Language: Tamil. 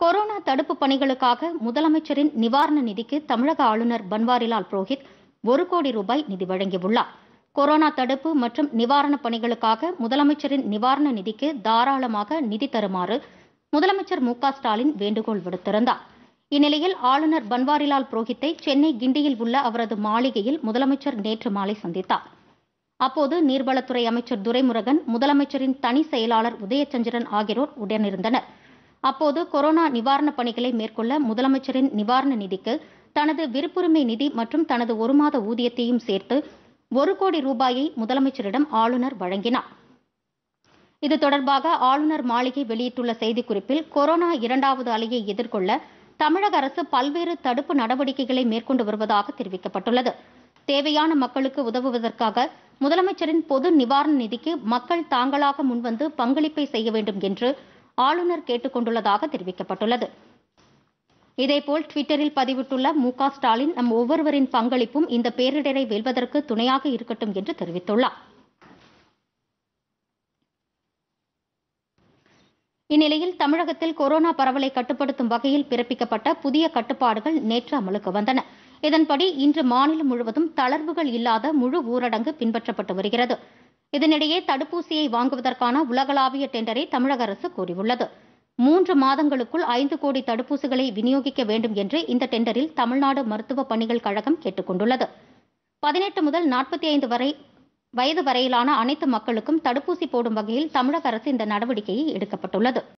கொரோனா தடுப்பு பணிகளுக்காக முதலமைச்சரின் நிவாரண நிதிக்கு தமிழக ஆளுநர் பன்வாரிலால் புரோஹித் ஒரு கோடி ரூபாய் நிதி வழங்கியுள்ளார் கொரோனா தடுப்பு மற்றும் நிவாரணப் பணிகளுக்காக முதலமைச்சரின் நிவாரண நிதிக்கு தாராளமாக நிதி தருமாறு முதலமைச்சர் மு க ஸ்டாலின் வேண்டுகோள் விடுத்திருந்தார் இந்நிலையில் ஆளுநர் பன்வாரிலால் புரோஹித்தை சென்னை கிண்டியில் உள்ள அவரது மாளிகையில் முதலமைச்சர் நேற்று மாலை சந்தித்தார் அப்போது நீர்வளத்துறை அமைச்சர் துரைமுருகன் முதலமைச்சரின் தனி செயலாளர் உதயச்சந்திரன் ஆகியோர் உடனிருந்தனர் அப்போது கொரோனா நிவாரணப் பணிகளை மேற்கொள்ள முதலமைச்சரின் நிவாரண நிதிக்கு தனது விருப்புரிமை நிதி மற்றும் தனது ஒரு மாத ஊதியத்தையும் சேர்த்து ஒரு கோடி ரூபாயை முதலமைச்சரிடம் ஆளுநர் வழங்கினார் இது தொடர்பாக ஆளுநர் மாளிகை வெளியிட்டுள்ள செய்திக்குறிப்பில் கொரோனா இரண்டாவது அலையை எதிர்கொள்ள தமிழக அரசு பல்வேறு தடுப்பு நடவடிக்கைகளை மேற்கொண்டு வருவதாக தெரிவிக்கப்பட்டுள்ளது தேவையான மக்களுக்கு உதவுவதற்காக முதலமைச்சரின் பொது நிவாரண நிதிக்கு மக்கள் தாங்களாக முன்வந்து பங்களிப்பை செய்ய வேண்டும் என்று ஆளுநர் கேட்டுக் கொண்டுள்ளதாக தெரிவிக்கப்பட்டுள்ளது இதேபோல் ட்விட்டரில் பதிவிட்டுள்ள மு க ஸ்டாலின் நம் ஒவ்வொருவரின் பங்களிப்பும் இந்த பேரிடரை வெல்வதற்கு துணையாக இருக்கட்டும் என்று தெரிவித்துள்ளார் இந்நிலையில் தமிழகத்தில் கொரோனா பரவலை கட்டுப்படுத்தும் வகையில் பிறப்பிக்கப்பட்ட புதிய கட்டுப்பாடுகள் நேற்று அமலுக்கு வந்தன இதன்படி இன்று மாநிலம் முழுவதும் தளர்வுகள் இல்லாத முழு ஊரடங்கு பின்பற்றப்பட்டு வருகிறது இதனிடையே தடுப்பூசியை வாங்குவதற்கான உலகளாவிய டெண்டரை தமிழக அரசு கோரியுள்ளது மூன்று மாதங்களுக்குள் ஐந்து கோடி தடுப்பூசிகளை விநியோகிக்க வேண்டும் என்று இந்த டெண்டரில் தமிழ்நாடு மருத்துவ பணிகள் கழகம் கேட்டுக் கொண்டுள்ளது பதினெட்டு முதல் நாற்பத்தி ஐந்து வரை வயது வரையிலான அனைத்து மக்களுக்கும் தடுப்பூசி போடும் வகையில் தமிழக அரசு இந்த நடவடிக்கையை எடுக்கப்பட்டுள்ளது